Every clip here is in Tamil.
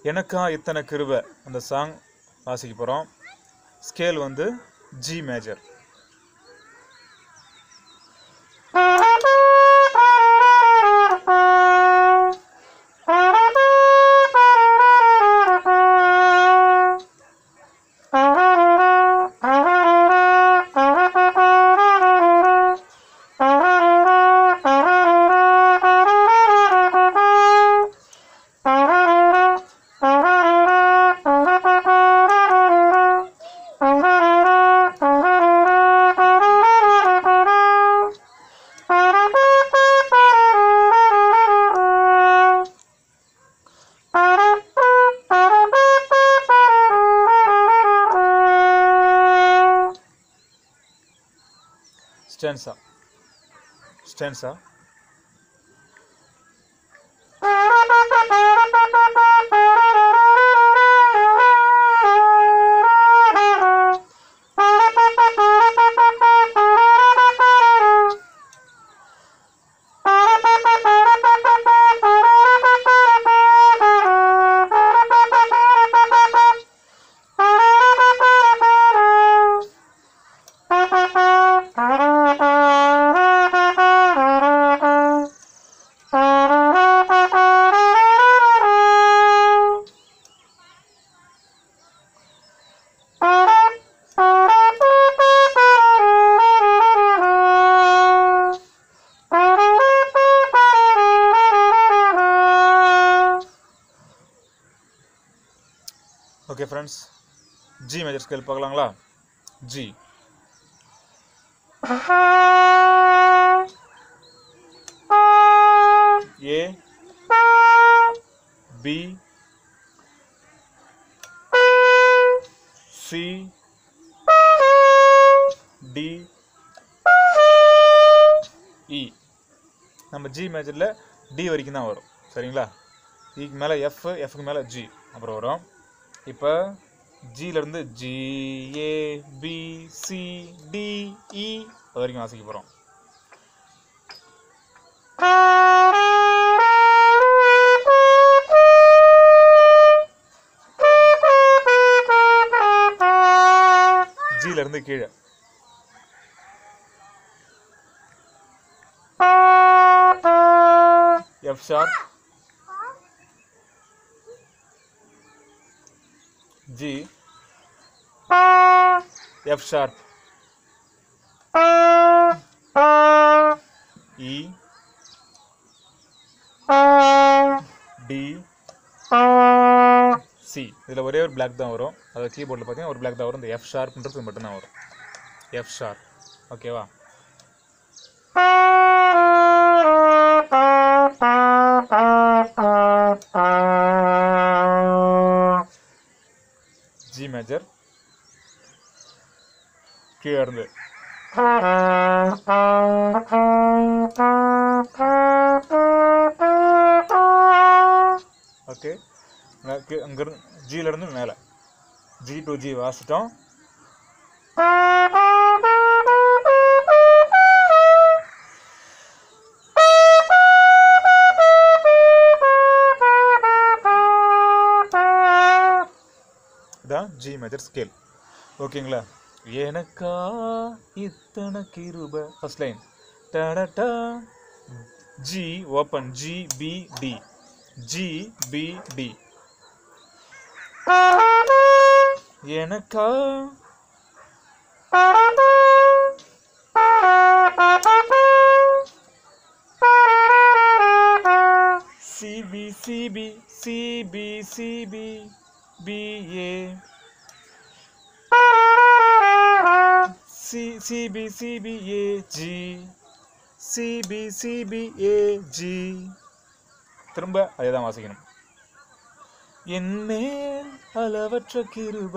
எனக்கா இத்தனை கிருபை அந்த சாங் வாசிக்க போகிறோம் ஸ்கேல் வந்து G major stanza stanza okay friends G major scale பார்க்கலாங்களா G A B C D E நம்ம ஜி மேஜரில் டி வரைக்கும் தான் வரும் சரிங்களா இக்கு மேலே எஃப் எஃப்க்கு மேலே ஜி அப்புறம் வரும் இப்போ ஜியிலேருந்து G A B C D E அது வரைக்கும் வாசிக்க போகிறோம் ஜியிலேருந்து கீழே F sharp G F sharp E D C இதில் ஒரே ஒரு பிளாக் தான் வரும் அதாவது கீபோர்டில் பார்த்தீங்கன்னா ஒரு பிளாக் தான் வரும் இந்த எஃப் ஷார்ப்ன்றது மட்டும்தான் வரும் எஃப் ஷார்ப் ஓகேவா ஜி மேஜர் கீழே இருந்து ஓகே அங்கிருந்து ஜியிலேருந்து மேலே ஜி டு ஜி வாசிட்டோம் இதான் ஜி மேஜர் ஸ்கேல் ஓகேங்களா எனக்கா இத்தனை கிருப ஃபர்ஸ்ட் லைன் டடடா G open G B D G B D எனக்கா C B C B C B C B B A C C B C B A G C B C B A G திரும்ப அதே தான் வாசிக்கணும் என் மேல் அளவற்ற கிருப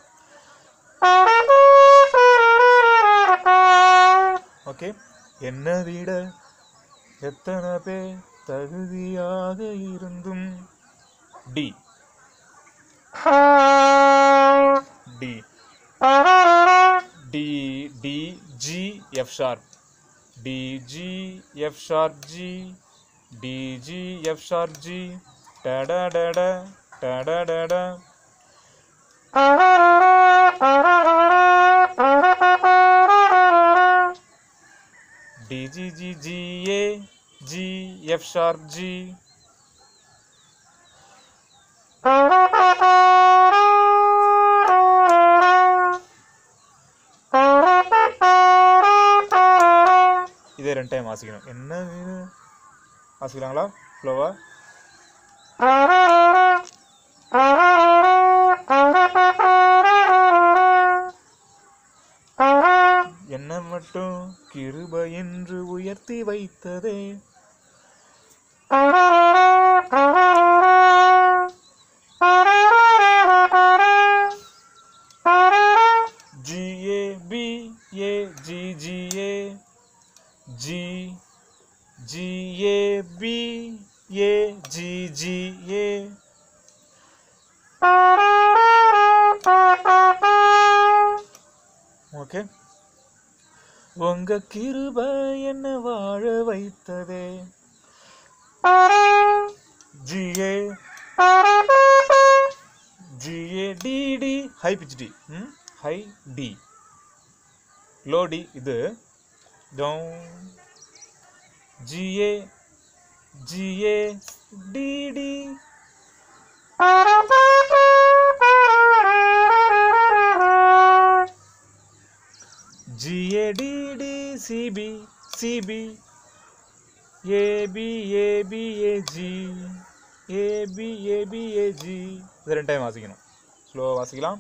ஓகே என்னை விட எத்தனை பேர் தகுதியாக இருந்தும் D D D D G F sharp D G F sharp G D G F sharp G டட டட டடடட D G G G A G F sharp G இதே ரெண்டு டைம் வாசிக்கணும் என்ன இது வாசிக்கலாங்களா ஃப்ளோவா என்ன மட்டும் கிருப என்று உயர்த்தி வைத்ததே G A B A G G A G G A B A G G A okay உங்க கிருப என்ன வாழ வைத்ததே G A G A D D high pitch D ம் ஹை டி லோ டி இது down G A G A D D G A D D C B C B A B A B A G A B A B A G இது ரெண்டு டைம் வாசிக்கணும் ஸ்லோவாக வாசிக்கலாம்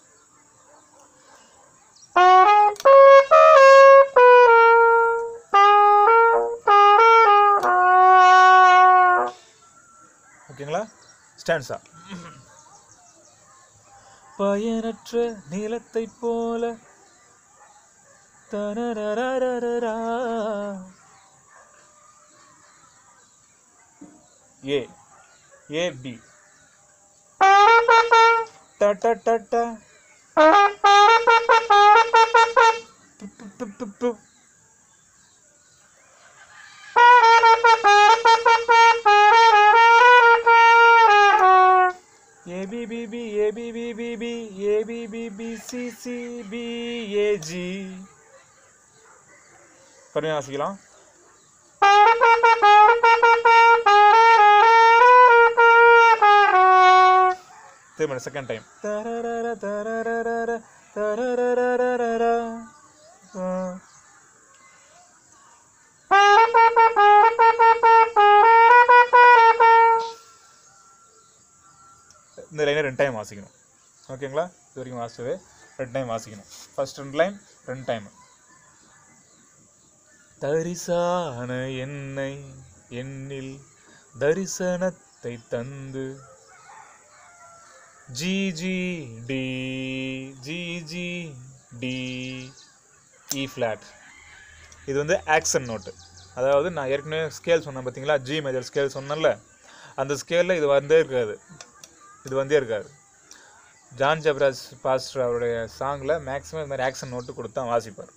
ஓகேங்களா ஸ்டான்ஸா பயனற்ற நீளத்தைப் போல தனரரரரரா. ஏ ஏ டி ட ட ட ட பு, பு, பு, பு, பு. A B B B A B B B B A B B B C C B A G பொறுமையாக வாசிக்கலாம் திரும்ப செகண்ட் டைம் தரரர தரரர தரரரரரர. ஆ. இந்த லைனை ரெண்டு டைம் வாசிக்கணும் ஓகேங்களா இது வரைக்கும் வாசிச்சது ரெண்டு டைம் வாசிக்கணும் ஃபர்ஸ்ட் ரெண்டு லைன் ரெண்டு டைம் தரிசான என்னை என்னில் தரிசனத்தை தந்து G G D G G D E flat இது வந்து ஆக்சன் நோட்டு அதாவது நான் ஏற்கனவே ஸ்கேல் சொன்னேன் பார்த்தீங்களா ஜி மேஜர் ஸ்கேல் சொன்னேன்ல அந்த ஸ்கேலில் இது வந்தே இருக்காது இது வந்தே இருக்காது ஜான் ஜப்ராஜ் பாஸ்டர் அவருடைய சாங்கில் மேக்ஸிமம் இது மாதிரி ஆக்ஷன் நோட்டு கொடுத்து தான் வாசிப்பார்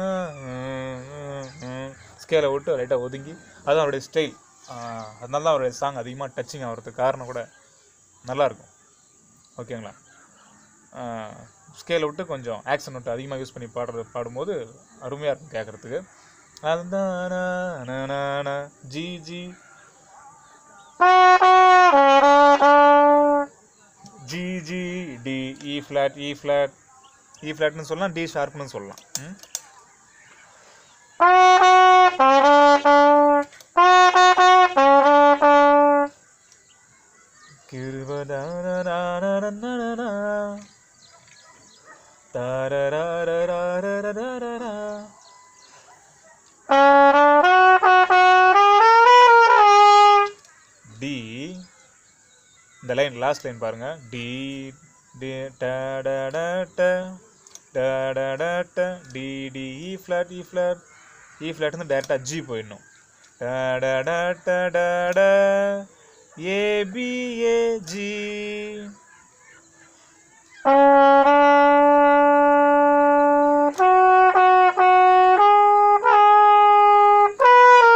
ஸ்கேலை விட்டு லைட்டாக ஒதுங்கி அதுதான் அவருடைய ஸ்டைல் அதனால தான் அவருடைய சாங் அதிகமாக டச்சிங் ஆகிறதுக்கு காரணம் கூட நல்லாயிருக்கும் ஓகேங்களா ஸ்கேலை விட்டு கொஞ்சம் ஆக்ஷன் நோட்டு அதிகமாக யூஸ் பண்ணி பாடுறது பாடும்போது அருமையாக இருக்கும் கேட்குறதுக்கு அதுதான் G G G G D E flat E flat E ஃப்ளாட்னு சொல்லலாம் டி ஷார்ப்னு சொல்லலாம் ம்? கிருபதானனானனனனனா. தாரராரராரரரரரா. டி இந்த லைன் லாஸ்ட் லைன் பாருங்க டி டி ட ட ட ட ட ட ட ட D D E flat E flat E flat வந்து டேரெக்டாக ஜி போயிடணும் ட ட ட ட ட ட A B A G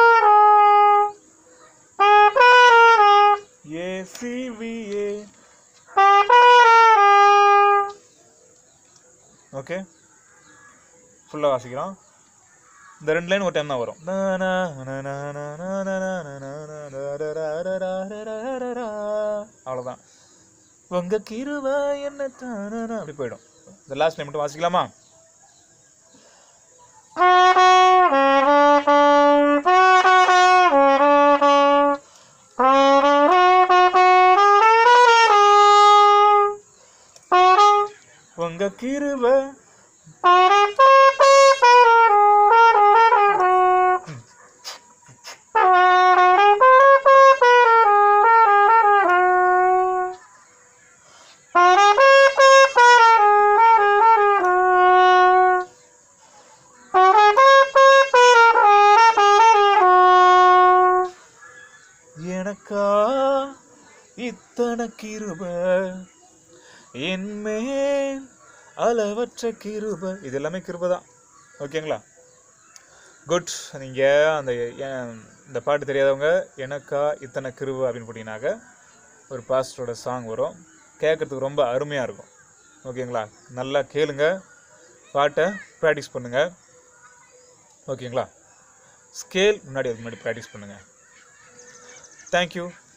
A C V A okay ஃபுல்லாக வாசிக்கிறோம் இந்த ரெண்டு லைன் ஒரு டைம் தான் வரும் அவ்வளோதான் உங்க கிருவ என்ன தானா அப்படி போயிடும் இந்த லாஸ்ட் லைன் மட்டும் வாசிக்கலாமா உங்க கிருப எனக்கா இத்தனை கிருப என்மேல் அளவற்ற கிருப இது எல்லாமே கிருப தான் ஓகேங்களா குட் நீங்கள் அந்த ஏன் இந்த பாட்டு தெரியாதவங்க எனக்கா இத்தனை கிருப அப்படின்னு போட்டிங்கனாக்க ஒரு பாஸ்டரோட சாங் வரும் கேட்குறதுக்கு ரொம்ப அருமையாக இருக்கும் ஓகேங்களா நல்லா கேளுங்க பாட்டை ப்ராக்டிஸ் பண்ணுங்கள் ஓகேங்களா ஸ்கேல் முன்னாடி அதுக்கு முன்னாடி ப்ராக்டிஸ் பண்ணுங்கள் தேங்க்யூ